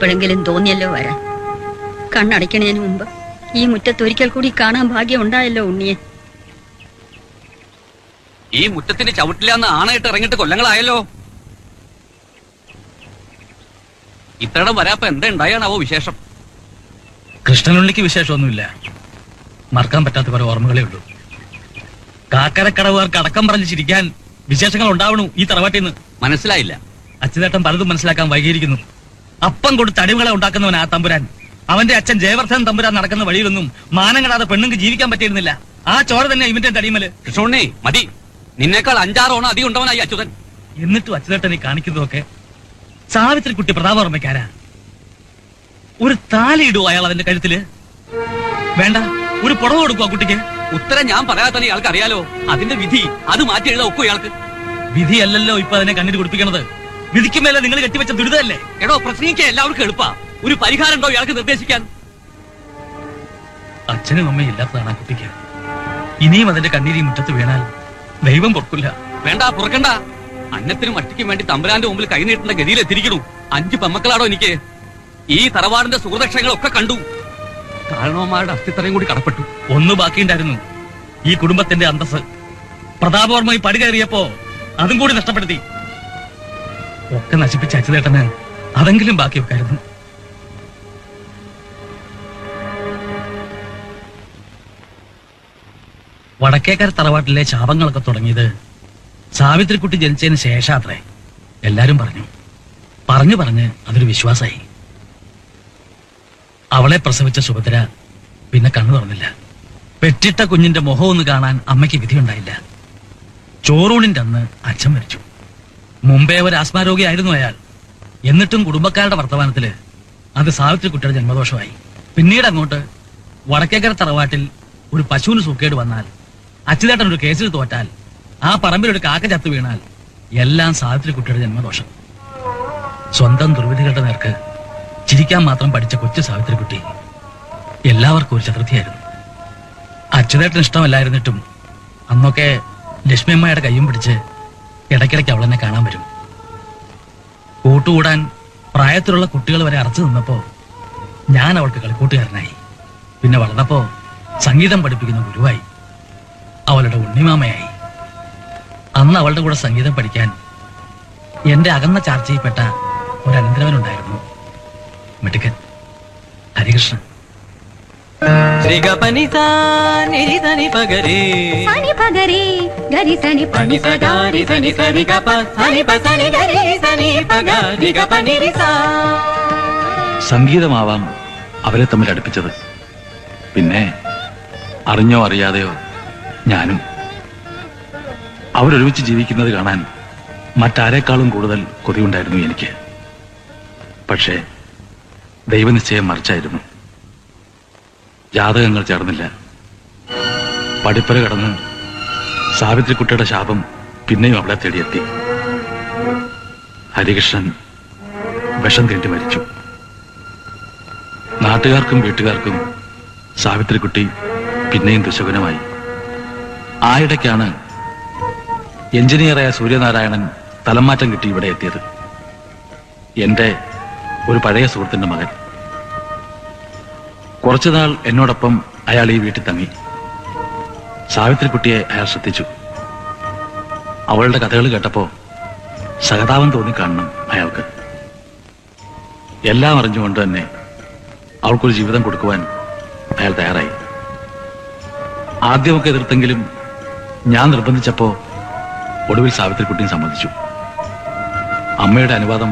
ഇപ്പോഴെങ്കിലും തോന്നിയല്ലോ വരാൻ കണ്ണടയ്ക്കണതിന് മുമ്പ് ഈ മുറ്റത്തൊരിക്കൽ കൂടി കാണാൻ ഭാഗ്യം ഉണ്ടായല്ലോ ഉണ്ണിയെ ഈ മുറ്റത്തിന്റെ ചവിട്ടിലാന്ന് ആണയിട്ട് ഇറങ്ങിയിട്ട് കൊല്ലങ്ങളായല്ലോ ഇത്തരം വരാപ്പ എന്താ ഉണ്ടായാണാവോ വിശേഷം കൃഷ്ണനുള്ളിക്ക് വിശേഷമൊന്നുമില്ല മറക്കാൻ പറ്റാത്ത കുറെ ഓർമ്മകളേ ഉള്ളൂ കാക്കരക്കടവുകാർക്ക് അടക്കം പറഞ്ഞ് ചിരിക്കാൻ വിശേഷങ്ങൾ ഉണ്ടാവണു ഈ തറവാട്ടിൽ നിന്ന് മനസ്സിലായില്ല അച്യുതേട്ടൻ പലതും മനസ്സിലാക്കാൻ വൈകിയിരിക്കുന്നു അപ്പം കൊടുത്ത് അടിമകളെ ഉണ്ടാക്കുന്നവൻ ആ തമ്പുരാൻ അവന്റെ അച്ഛൻ ജയവർദ്ധൻ തമ്പുരാൻ നടക്കുന്ന വഴിയിലൊന്നും മാനം കെടാതെ പെണ്ണുങ്ങൾക്ക് ജീവിക്കാൻ പറ്റിയിരുന്നില്ല ആ ചോര തന്നെ ഇവന്റെ തടിമല് കൃഷ്ണുണ്ണി മതി നിന്നേക്കാൾ അഞ്ചാറോണം അധികം ഉണ്ടവനായി അച്യുതൻ എന്നിട്ടും അച്യുതേട്ടൻ ഈ കാണിക്കുന്നതൊക്കെ സാവിത്രി കുട്ടി പ്രതാപവർമ്മയ്ക്കാരാ ഒരു താലി ഇടുവോ അയാൾ അതിന്റെ കഴുത്തില് വേണ്ട ഒരു പുടവ കൊടുക്കുവോ ആ കുട്ടിക്ക് ഉത്തരം ഞാൻ പറയാതെ തന്നെ ഇയാൾക്ക് അറിയാലോ അതിന്റെ വിധി അത് മാറ്റി എഴുതാ ഒക്കും ഇയാൾക്ക് വിധിയല്ലല്ലോ ഇപ്പൊ അതിനെ കണ്ണിന് കുടിപ്പിക്കണത് വിധിക്ക് മേലെ നിങ്ങൾ കെട്ടിവെച്ച ദുരിതമല്ലേ എടോ പ്രസംഗിക്കാൻ എല്ലാവർക്കും എളുപ്പാ ഒരു പരിഹാരം ഉണ്ടോ ഇയാൾക്ക് നിർദ്ദേശിക്കാൻ അച്ഛനും അമ്മയും ഇല്ലാത്തതാണ് ആ കുട്ടിക്ക് ഇനിയും അതിന്റെ കണ്ണീരി മുറ്റത്ത് വീണാൽ ദൈവം പൊറക്കില്ല വേണ്ട പുറക്കണ്ട അന്നത്തിനും മട്ടിക്കും വേണ്ടി തമ്പുരാന്റെ മുമ്പിൽ കൈനീട്ടേണ്ട ഗതിയിൽ എത്തിയിരിക്കണു അഞ്ച് പെമ്മക്കളാടോ എനിക്ക് ഈ തറവാടിന്റെ സുഹൃതക്ഷങ്ങളൊക്കെ കണ്ടു കാരണവന്മാരുടെ അസ്ഥിത്തറയും കൂടി കടപ്പെട്ടു ഒന്ന് ബാക്കിയുണ്ടായിരുന്നു ഈ കുടുംബത്തിന്റെ അന്തസ് പ്രതാപവർമ്മ ഈ പടി കയറിയപ്പോ അതും കൂടി നഷ്ടപ്പെടുത്തി ഒക്കെ നശിപ്പിച്ച അച്യുതേട്ടന് അതെങ്കിലും ബാക്കി വെക്കായിരുന്നു വടക്കേക്കര തറവാട്ടിലെ ശാപങ്ങളൊക്കെ തുടങ്ങിയത് സാവിത്രിക്കുട്ടി ജനിച്ചതിന് ശേഷാത്രേ എല്ലാരും പറഞ്ഞു പറഞ്ഞു പറഞ്ഞ് അതൊരു വിശ്വാസായി അവളെ പ്രസവിച്ച സുഭദ്ര പിന്നെ കണ്ണു തുറന്നില്ല പെറ്റിട്ട കുഞ്ഞിന്റെ മുഖം ഒന്ന് കാണാൻ അമ്മയ്ക്ക് വിധിയുണ്ടായില്ല ചോറൂണിന്റെ അന്ന് അച്ഛൻ മരിച്ചു മുമ്പേ ഒരു ആസ്മാരോഗിയായിരുന്നു അയാൾ എന്നിട്ടും കുടുംബക്കാരുടെ വർത്തമാനത്തില് അത് സാവിത്രി കുട്ടിയുടെ ജന്മദോഷമായി പിന്നീട് അങ്ങോട്ട് വടക്കേക്കര തറവാട്ടിൽ ഒരു പശുവിന് സൂക്കേട് വന്നാൽ അച്യുതേട്ടൻ ഒരു കേസിൽ തോറ്റാൽ ആ പറമ്പിൽ ഒരു കാക്ക ചത്തു വീണാൽ എല്ലാം സാവിത്രി കുട്ടിയുടെ ജന്മദോഷം സ്വന്തം ദുർവിധികളുടെ നേർക്ക് ചിരിക്കാൻ മാത്രം പഠിച്ച കൊച്ചു സാവിത്രി കുട്ടി എല്ലാവർക്കും ഒരു ചതുർത്ഥിയായിരുന്നു അച്യുതേട്ടന് ഇഷ്ടമല്ലായിരുന്നിട്ടും അന്നൊക്കെ ലക്ഷ്മിയമ്മയുടെ കയ്യും പിടിച്ച് ഇടയ്ക്കിടയ്ക്ക് അവളെന്നെ കാണാൻ വരും കൂട്ടുകൂടാൻ പ്രായത്തിലുള്ള കുട്ടികൾ വരെ അറച്ചു നിന്നപ്പോ ഞാൻ അവൾക്ക് കളിക്കൂട്ടുകാരനായി പിന്നെ വളർന്നപ്പോ സംഗീതം പഠിപ്പിക്കുന്ന ഗുരുവായി അവളുടെ ഉണ്ണിമാമയായി അന്ന് അവളുടെ കൂടെ സംഗീതം പഠിക്കാൻ എന്റെ അകന്ന ചാർച്ചയിൽപ്പെട്ട ഒരു അനന്തരവനുണ്ടായിരുന്നു മിടുക്കൻ ഹരികൃഷ്ണൻ శ్రీగపని నిరిదని పగరే సని పగరి గరి సని పని సగారి సని సరి గప సని ప సని గరి సని పగ రి గప నిరి సా സംഗീതമാവാം അവരെ തമ്മിൽ അടുപ്പിച്ചത് പിന്നെ അറിഞ്ഞോ അറിയാതെയോ ഞാനും അവരൊരുമിച്ച് ജീവിക്കുന്നത് കാണാൻ മറ്റാരേക്കാളും കൂടുതൽ കൊതിയുണ്ടായിരുന്നു എനിക്ക് പക്ഷേ ദൈവനിശ്ചയം മറിച്ചായിരുന്നു ജാതകങ്ങൾ ചേർന്നില്ല പടിപ്പര കടന്ന് സാവിത്രിക്കുട്ടിയുടെ ശാപം പിന്നെയും അവളെ തേടിയെത്തി ഹരികൃഷ്ണൻ വിഷം തീണ്ടി മരിച്ചു നാട്ടുകാർക്കും വീട്ടുകാർക്കും സാവിത്രിക്കുട്ടി പിന്നെയും ദുശകുനമായി ആയിടയ്ക്കാണ് എഞ്ചിനീയറായ സൂര്യനാരായണൻ തലമാറ്റം കിട്ടി ഇവിടെ എത്തിയത് എന്റെ ഒരു പഴയ സുഹൃത്തിന്റെ മകൻ കുറച്ചുനാൾ എന്നോടൊപ്പം അയാൾ ഈ വീട്ടിൽ തങ്ങി സാവിത്രിക്കുട്ടിയെ അയാൾ ശ്രദ്ധിച്ചു അവളുടെ കഥകൾ കേട്ടപ്പോ സഹതാപം തോന്നിക്കാണണം അയാൾക്ക് എല്ലാം അറിഞ്ഞുകൊണ്ട് തന്നെ അവൾക്കൊരു ജീവിതം കൊടുക്കുവാൻ അയാൾ തയ്യാറായി ആദ്യമൊക്കെ എതിർത്തെങ്കിലും ഞാൻ നിർബന്ധിച്ചപ്പോ ഒടുവിൽ സാവിത്രിക്കുട്ടിയും സമ്മതിച്ചു അമ്മയുടെ അനുവാദം